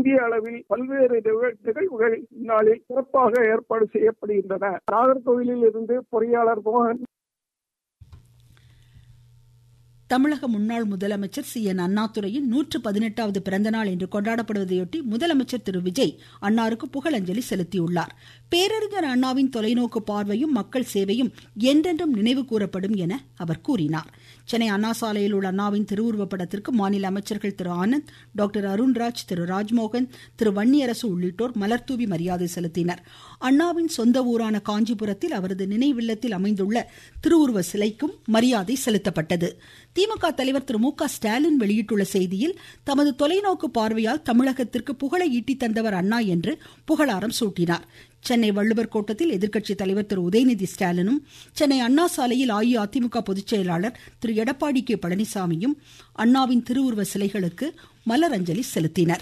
இந்திய அளவில் பல்வேறு நிகழ்வுகள் இந்நாளில் சிறப்பாக ஏற்பாடு செய்யப்படுகின்றன நாகர்கோவிலில் இருந்து பொறியாளர் மோகன் தமிழக முன்னாள் முதலமைச்சர் சி என் அண்ணாதுரையின் நூற்று பதினெட்டாவது பிறந்தநாள் இன்று கொண்டாடப்படுவதையொட்டி முதலமைச்சர் திரு விஜய் அன்னாருக்கு புகழஞ்சலி செலுத்தியுள்ளார் பேரறிஞர் அண்ணாவின் தொலைநோக்கு பார்வையும் மக்கள் சேவையும் என்றென்றும் நினைவு கூறப்படும் என அவர் கூறினார் சென்னை அண்ணா சாலையில் உள்ள அண்ணாவின் திருவுருவப் படத்திற்கு மாநில அமைச்சர்கள் திரு ஆனந்த் டாக்டர் அருண்ராஜ் திரு ராஜ்மோகன் திரு வன்னியரசு உள்ளிட்டோர் மலர்தூவி மரியாதை செலுத்தினர் அண்ணாவின் சொந்த ஊரான காஞ்சிபுரத்தில் அவரது நினைவில்லத்தில் அமைந்துள்ள திருவுருவ சிலைக்கும் மரியாதை செலுத்தப்பட்டது திமுக தலைவர் திரு மு க ஸ்டாலின் வெளியிட்டுள்ள செய்தியில் தமது தொலைநோக்கு பார்வையால் தமிழகத்திற்கு புகழை ஈட்டி தந்தவர் அண்ணா என்று புகழாரம் சூட்டினார் சென்னை வள்ளுவர் கோட்டத்தில் எதிர்க்கட்சி தலைவர் திரு உதயநிதி ஸ்டாலினும் சென்னை அண்ணா சாலையில் அஇஅதிமுக பொதுச் செயலாளர் திரு எடப்பாடி கே பழனிசாமியும் அண்ணாவின் திருவுருவ சிலைகளுக்கு மலரஞ்சலி செலுத்தினர்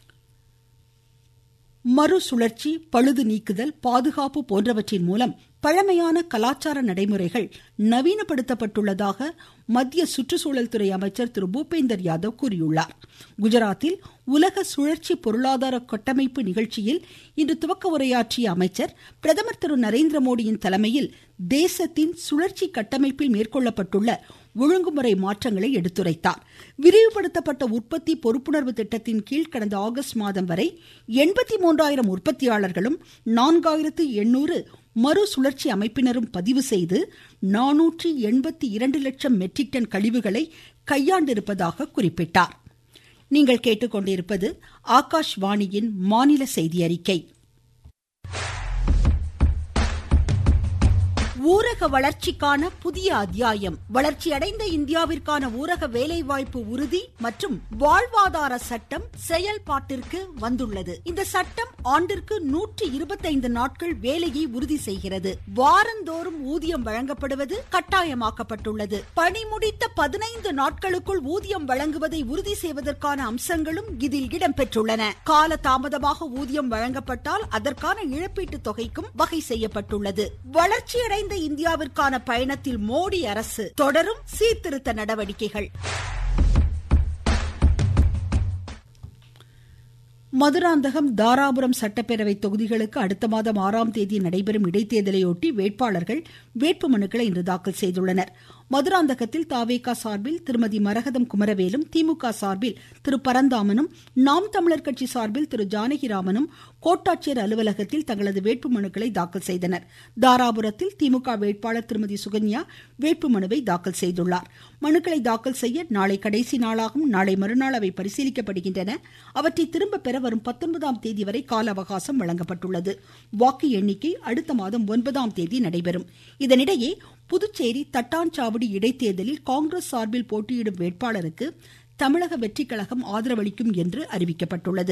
மறுசுழற்சி பழுது நீக்குதல் பாதுகாப்பு போன்றவற்றின் மூலம் பழமையான கலாச்சார நடைமுறைகள் நவீனப்படுத்தப்பட்டுள்ளதாக மத்திய சுற்றுச்சூழல் துறை அமைச்சர் திரு பூபேந்தர் யாதவ் கூறியுள்ளார் குஜராத்தில் உலக சுழற்சி பொருளாதார கட்டமைப்பு நிகழ்ச்சியில் இன்று துவக்க உரையாற்றிய அமைச்சர் பிரதமர் திரு நரேந்திர மோடியின் தலைமையில் தேசத்தின் சுழற்சி கட்டமைப்பில் மேற்கொள்ளப்பட்டுள்ள ஒழுங்குமுறை மாற்றங்களை எடுத்துரைத்தார் விரிவுபடுத்தப்பட்ட உற்பத்தி பொறுப்புணர்வு திட்டத்தின் கீழ் கடந்த ஆகஸ்ட் மாதம் வரை எண்பத்தி மூன்றாயிரம் உற்பத்தியாளர்களும் நான்காயிரத்து எண்ணூறு மறுசுழற்சி அமைப்பினரும் பதிவு செய்து நானூற்றி எண்பத்தி இரண்டு லட்சம் மெட்ரிக் டன் கழிவுகளை கையாண்டிருப்பதாக குறிப்பிட்டார் நீங்கள் கேட்டுக்கொண்டிருப்பது ஆகாஷ்வாணியின் மாநில செய்தி அறிக்கை ஊரக வளர்ச்சிக்கான புதிய அத்தியாயம் வளர்ச்சியடைந்த இந்தியாவிற்கான ஊரக வேலைவாய்ப்பு உறுதி மற்றும் வாழ்வாதார சட்டம் செயல்பாட்டிற்கு வந்துள்ளது இந்த சட்டம் ஆண்டிற்கு நூற்றி இருபத்தைந்து நாட்கள் வேலையை உறுதி செய்கிறது வாரந்தோறும் ஊதியம் வழங்கப்படுவது கட்டாயமாக்கப்பட்டுள்ளது பணி முடித்த பதினைந்து நாட்களுக்குள் ஊதியம் வழங்குவதை உறுதி செய்வதற்கான அம்சங்களும் இதில் இடம்பெற்றுள்ளன கால தாமதமாக ஊதியம் வழங்கப்பட்டால் அதற்கான இழப்பீட்டு தொகைக்கும் வகை செய்யப்பட்டுள்ளது வளர்ச்சியடைந்த இந்தியாவிற்கான பயணத்தில் மோடி அரசு தொடரும் சீர்திருத்த நடவடிக்கைகள் மதுராந்தகம் தாராபுரம் சட்டப்பேரவை தொகுதிகளுக்கு அடுத்த மாதம் ஆறாம் தேதி நடைபெறும் இடைத்தேர்தலையொட்டி வேட்பாளர்கள் வேட்புமனுக்களை இன்று தாக்கல் செய்துள்ளனர் மதுராந்தகத்தில் தாவேகா சார்பில் திருமதி மரகதம் குமரவேலும் திமுக சார்பில் திரு பரந்தாமனும் நாம் தமிழர் கட்சி சார்பில் திரு ஜானகிராமனும் கோட்டாட்சியர் அலுவலகத்தில் தங்களது வேட்புமனுக்களை தாக்கல் செய்தனர் தாராபுரத்தில் திமுக வேட்பாளர் திருமதி சுகன்யா வேட்புமனுவை தாக்கல் செய்துள்ளார் மனுக்களை தாக்கல் செய்ய நாளை கடைசி நாளாகும் நாளை மறுநாள் அவை பரிசீலிக்கப்படுகின்றன அவற்றை திரும்ப பெற வரும் பத்தொன்பதாம் தேதி வரை கால அவகாசம் வழங்கப்பட்டுள்ளது வாக்கு எண்ணிக்கை அடுத்த மாதம் ஒன்பதாம் தேதி நடைபெறும் இதனிடையே புதுச்சேரி தட்டாஞ்சாவடி இடைத்தேர்தலில் காங்கிரஸ் சார்பில் போட்டியிடும் வேட்பாளருக்கு தமிழக வெற்றிக்கழகம் ஆதரவளிக்கும் என்று அறிவிக்கப்பட்டுள்ளது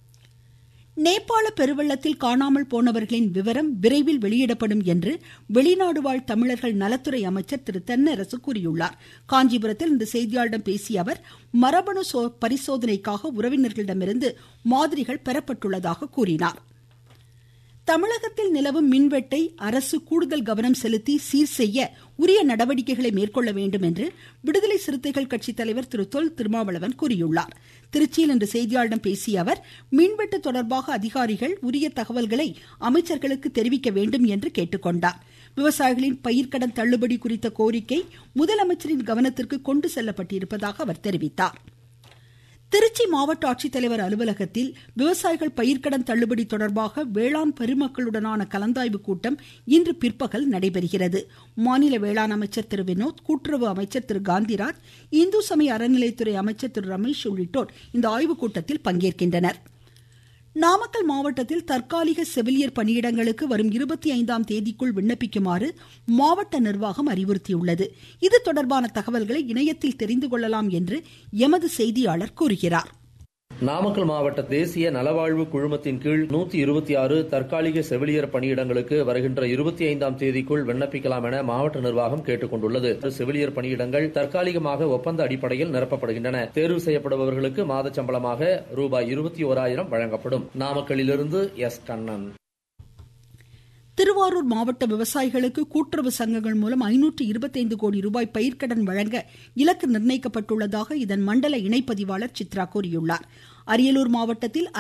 நேபாள பெருவெள்ளத்தில் காணாமல் போனவர்களின் விவரம் விரைவில் வெளியிடப்படும் என்று வெளிநாடு வாழ் தமிழர்கள் நலத்துறை அமைச்சர் திரு தென்னரசு கூறியுள்ளார் காஞ்சிபுரத்தில் இன்று செய்தியாளர்களிடம் பேசிய அவர் மரபணு பரிசோதனைக்காக உறவினர்களிடமிருந்து மாதிரிகள் பெறப்பட்டுள்ளதாக கூறினார் தமிழகத்தில் நிலவும் மின்வெட்டை அரசு கூடுதல் கவனம் செலுத்தி சீர் செய்ய உரிய நடவடிக்கைகளை மேற்கொள்ள வேண்டும் என்று விடுதலை சிறுத்தைகள் கட்சி தலைவர் திரு தொல் திருமாவளவன் கூறியுள்ளார் திருச்சியில் இன்று செய்தியாளர்களிடம் பேசிய அவர் மின்வெட்டு தொடர்பாக அதிகாரிகள் உரிய தகவல்களை அமைச்சர்களுக்கு தெரிவிக்க வேண்டும் என்று கேட்டுக்கொண்டார் விவசாயிகளின் பயிர்க்கடன் தள்ளுபடி குறித்த கோரிக்கை முதலமைச்சரின் கவனத்திற்கு கொண்டு செல்லப்பட்டிருப்பதாக அவர் தெரிவித்தார் திருச்சி மாவட்ட ஆட்சித்தலைவர் அலுவலகத்தில் விவசாயிகள் பயிர்க்கடன் தள்ளுபடி தொடர்பாக வேளாண் பெருமக்களுடனான கலந்தாய்வு கூட்டம் இன்று பிற்பகல் நடைபெறுகிறது மாநில வேளாண் அமைச்சர் திரு வினோத் கூட்டுறவு அமைச்சர் திரு காந்திராஜ் இந்து சமய அறநிலைத்துறை அமைச்சர் திரு ரமேஷ் உள்ளிட்டோர் இந்த ஆய்வுக் கூட்டத்தில் பங்கேற்கின்றனர் நாமக்கல் மாவட்டத்தில் தற்காலிக செவிலியர் பணியிடங்களுக்கு வரும் இருபத்தி ஐந்தாம் தேதிக்குள் விண்ணப்பிக்குமாறு மாவட்ட நிர்வாகம் அறிவுறுத்தியுள்ளது இது தொடர்பான தகவல்களை இணையத்தில் தெரிந்து கொள்ளலாம் என்று எமது செய்தியாளர் கூறுகிறார் நாமக்கல் மாவட்ட தேசிய நலவாழ்வு குழுமத்தின் கீழ் நூத்தி இருபத்தி ஆறு தற்காலிக செவிலியர் பணியிடங்களுக்கு வருகின்ற இருபத்தி ஐந்தாம் தேதிக்குள் விண்ணப்பிக்கலாம் என மாவட்ட நிர்வாகம் கேட்டுக் கொண்டுள்ளது செவிலியர் பணியிடங்கள் தற்காலிகமாக ஒப்பந்த அடிப்படையில் நிரப்பப்படுகின்றன தேர்வு செய்யப்படுபவர்களுக்கு மாத சம்பளமாக ரூபாய் இருபத்தி ஓராயிரம் வழங்கப்படும் நாமக்கல்லிலிருந்து எஸ் கண்ணன் திருவாரூர் மாவட்ட விவசாயிகளுக்கு கூட்டுறவு சங்கங்கள் மூலம் ஐநூற்று இருபத்தைந்து கோடி ரூபாய் பயிர்க்கடன் வழங்க இலக்கு நிர்ணயிக்கப்பட்டுள்ளதாக இதன் மண்டல இணைப்பதிவாளர் சித்ரா கூறியுள்ளார் அரியலூர் மாவட்டத்தில்